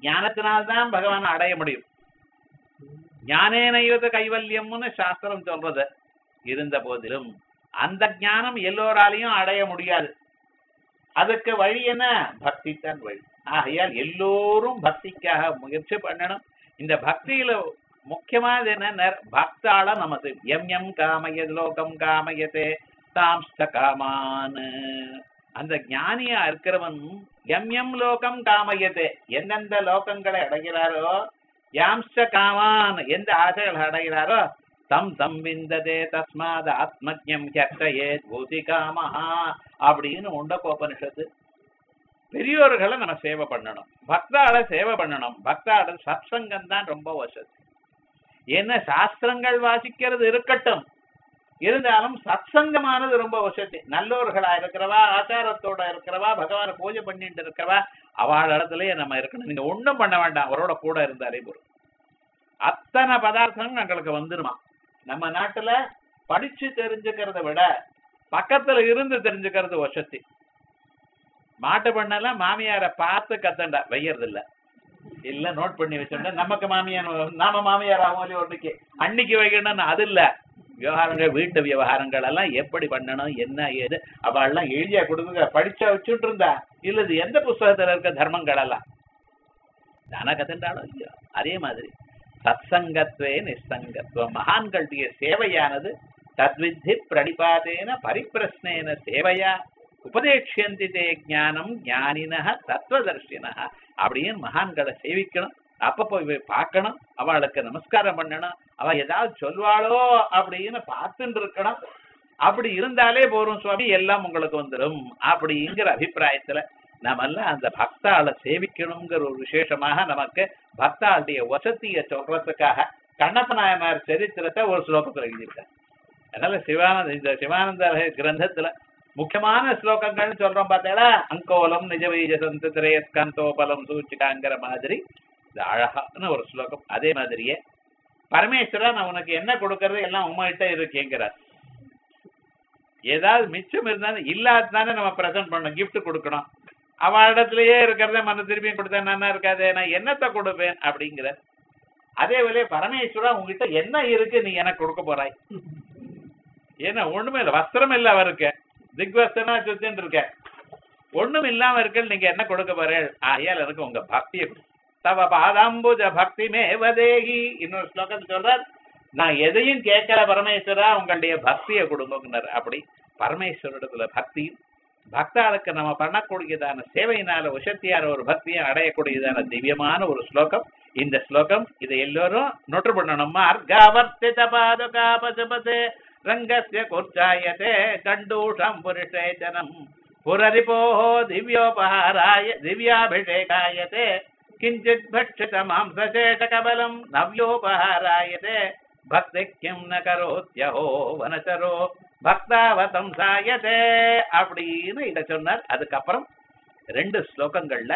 ஞானத்தினால்தான் பகவானை அடைய முடியும் ஞானேனையுத கைவல்யம்னு சாஸ்திரம் சொல்றது இருந்த போதிலும் அந்த ஞானம் எல்லோராலையும் அடைய முடியாது அதுக்கு வழி என்ன பக்தி தான் வழி ஆகையால் எல்லோரும் பக்திக்காக முயற்சி பண்ணணும் இந்த பக்தியில முக்கியமானது என்ன பக்தாள நமது எம் எம் காமயத் லோகம் காமயத்தே தாம்ஸ்த காமான் அந்த ஞானியா இருக்கிறவன் எம் எம் லோகம் காமயத்தே எந்தெந்த லோகங்களை அடைகிறாரோ யாம்ஸ்ட காமான் எந்த ஆசைகள் அடைகிறாரோ தம் தம் விந்ததே தஸ்மாத் ஆத்மஜம் ஹர்ஷயே பூதி காமஹா அப்படின்னு உண்டகோபனிஷத்து பெரியோர்களை நம்ம சேவை பண்ணணும் பக்தாட சேவை பண்ணணும் பக்தாட சத்சங்கம் தான் ரொம்ப வசதி ஏன்னா சாஸ்திரங்கள் வாசிக்கிறது இருக்கட்டும் இருந்தாலும் சத்சங்கமானது ரொம்ப வசதி நல்லோர்களா இருக்கிறவா ஆச்சாரத்தோட இருக்கிறவா பகவானை பூஜை பண்ணிட்டு இருக்கிறவா அவள் இடத்துலயே நம்ம இருக்கணும் நீங்க ஒண்ணும் பண்ண வேண்டாம் அவரோட கூட இருந்தாலே போதும் அத்தனை பதார்த்தங்கள் எங்களுக்கு வந்துருமா நம்ம நாட்டுல படிச்சு தெரிஞ்சுக்கிறத விட பக்கத்துல இருந்து தெரிஞ்சுக்கிறது வசதி மாட்டு பண்ணலாம் மாமியார பார்த்து கத்தண்டா வையறது இல்ல இல்ல நோட் பண்ணி வச்சோம்னா நமக்கு மாமியார் நாம மாமியார் ஆகும் ஒன்றுக்கு அன்னைக்கு வைக்கணும்னு அது இல்ல விவகாரங்கள் வீட்டு விவகாரங்கள் எல்லாம் எப்படி பண்ணணும் என்ன ஏது அவெல்லாம் எழுதியா கொடுக்குங்க படிச்சா வச்சுட்டு இருந்தா இல்ல இது எந்த புஸ்தகத்துல இருக்க தர்மங்கள் எல்லாம் தான கத்தண்டாலும் இல்லையோ அதே மாதிரி சத்சங்கத்வே நிசங்கத்துவம் மகான்களுடைய சேவையானது தத்வித்தி பிரணிபாதேன பரிப்பிரஸ்னேன சேவையா உபதேட்சியந்தி தே ஞானம் ஞானின தத்துவதர்ஷின அப்படின்னு மகான்களை சேவிக்கணும் அப்பப்போ போய் பார்க்கணும் அவளுக்கு நமஸ்காரம் பண்ணணும் அவ ஏதாவது சொல்வாளோ அப்படின்னு பார்த்துட்டு இருக்கணும் அப்படி இருந்தாலே போரும் சுவாமி எல்லாம் உங்களுக்கு வந்துடும் அப்படிங்கிற அபிப்பிராயத்துல நாமெல்லாம் அந்த பக்தாளை சேவிக்கணுங்கிற ஒரு விசேஷமாக நமக்கு பக்தாளுடைய வசதியை சொல்றதுக்காக கண்ணப்ப நாயனார் சரித்திரத்தை ஒரு ஸ்லோகத்துல எழுதியிருக்கார் அதனால சிவானந்த இந்த சிவானந்த கிரந்தத்துல முக்கியமான ஸ்லோகங்கள்னு சொல்றோம் பார்த்தேடா அங்கோலம் நிஜவீஜ சந்து திரேஸ்கந்தோபலம் சூச்சிகாங்கிற மாதிரி இது அழகான ஒரு ஸ்லோகம் அதே மாதிரியே பரமேஸ்வரா நான் உனக்கு என்ன கொடுக்கறது எல்லாம் உங்ககிட்ட இருக்கேங்கிறார் ஏதாவது மிச்சம் இருந்தாலும் இல்லாததானே நம்ம பிரசன்ட் பண்ணணும் கிஃப்ட் கொடுக்கணும் அவ இடத்துலயே இருக்கிறத மன திரும்பியும் கொடுத்தா நல்லா இருக்காது நான் என்னத்தை கொடுப்பேன் அப்படிங்கிற அதே வேலையை பரமேஸ்வரா உங்ககிட்ட என்ன இருக்கு நீ எனக்கு கொடுக்க போறாய் ஏன்னா ஒண்ணுமே இல்லை வஸ்திரம் இல்ல அவருக்கு திக்வஸ்தனா சுத்தின்னு இருக்க ஒண்ணும் இல்லாம இருக்க நீங்க என்ன கொடுக்க போறேன் ஆகையால் எனக்கு உங்க பக்தியை கொடு. தவ பாதாம்புஜ பக்தி மேவதேகி இன்னொரு ஸ்லோகத்தில் சொல்றார் நான் எதையும் கேட்கல பரமேஸ்வரா உங்களுடைய பக்தியை கொடுங்கன்னார் அப்படி பரமேஸ்வரிடத்துல பக்தியும் பக்தாளுக்கு நம்ம பண்ணக்கூடியதான சேவையினால உஷத்தியார ஒரு பக்தியை அடையக்கூடியதான திவ்யமான ஒரு ஸ்லோகம் இந்த ஸ்லோகம் இதை எல்லோரும் நொற்று பண்ணணும் மார்காவர்த்தித பாதுகா பசுபதே ரங்கஸ்ய குர்ச்சாயதே கண்டூஷம் புருஷேச்சனம் புரரிபோः திவ்யோபहाराय दिव्याभिषेकायते किञ्चित् भक्षित मांसचेटकबलम् नव्योपहारायते भक्ति किं न करोत्यहो वनचरो பக்தாவதம் சாயதே அப்படின்னு இத சொன்னார் அதுக்கப்புறம் ரெண்டு ஸ்லோகங்கள்ல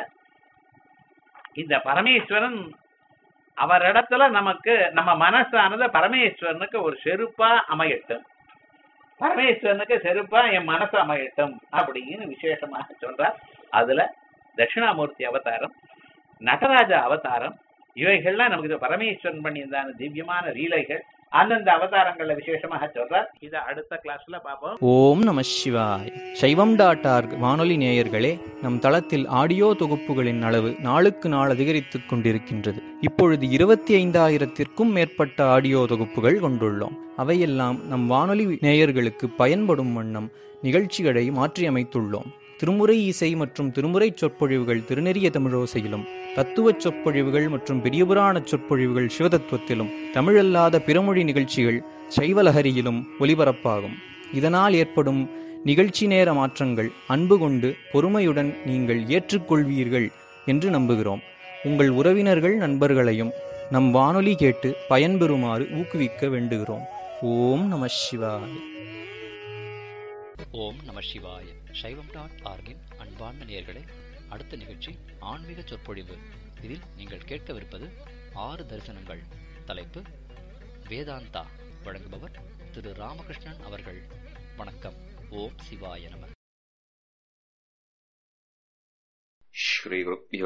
இந்த பரமேஸ்வரன் அவரிடத்துல நமக்கு நம்ம மனசானது பரமேஸ்வரனுக்கு ஒரு செருப்பா அமையட்டும் பரமேஸ்வரனுக்கு செருப்பா என் மனசு அமையட்டும் அப்படின்னு விசேஷமாக சொல்றார் அதுல தட்சிணாமூர்த்தி அவதாரம் நடராஜ அவதாரம் இவைகள்லாம் நமக்கு இது பரமேஸ்வரன் பண்ணியிருந்தான திவ்யமான லீலைகள் அந்தந்த அவதாரங்கள்ல விசேஷமாக சொல்றார் இதை அடுத்த கிளாஸ்ல பார்ப்போம் ஓம் நம சிவாய் சைவம் டாட் ஆர்க் வானொலி நேயர்களே நம் தளத்தில் ஆடியோ தொகுப்புகளின் அளவு நாளுக்கு நாள் அதிகரித்துக் கொண்டிருக்கின்றது இப்பொழுது இருபத்தி ஐந்தாயிரத்திற்கும் மேற்பட்ட ஆடியோ தொகுப்புகள் கொண்டுள்ளோம் அவையெல்லாம் நம் வானொலி நேயர்களுக்கு பயன்படும் வண்ணம் நிகழ்ச்சிகளை மாற்றியமைத்துள்ளோம் திருமுறை இசை மற்றும் திருமுறை சொற்பொழிவுகள் திருநெறிய தமிழோசையிலும் தத்துவச் சொற்பொழிவுகள் மற்றும் பெரியபுராண சொற்பொழிவுகள் சிவதத்துவத்திலும் தமிழல்லாத பிறமொழி நிகழ்ச்சிகள் சைவலஹரியிலும் ஒலிபரப்பாகும் இதனால் ஏற்படும் நிகழ்ச்சி நேர மாற்றங்கள் அன்பு கொண்டு பொறுமையுடன் நீங்கள் ஏற்றுக்கொள்வீர்கள் என்று நம்புகிறோம் உங்கள் உறவினர்கள் நண்பர்களையும் நம் வானொலி கேட்டு பயன்பெறுமாறு ஊக்குவிக்க வேண்டுகிறோம் ஓம் நம சிவாய ஓம் நம சிவாய சைவம் டாட் ஆர்கின் அன்பார்ந்த நேயர்களே அடுத்த நிகழ்ச்சி ஆன்மீக சொற்பொழிவு இதில் நீங்கள் கேட்கவிருப்பது ஆறு தரிசனங்கள் தலைப்பு வேதாந்தா வழங்குபவர் திரு ராமகிருஷ்ணன் அவர்கள் வணக்கம் ஓம் சிவாய நம श्रीगुरुभ्यो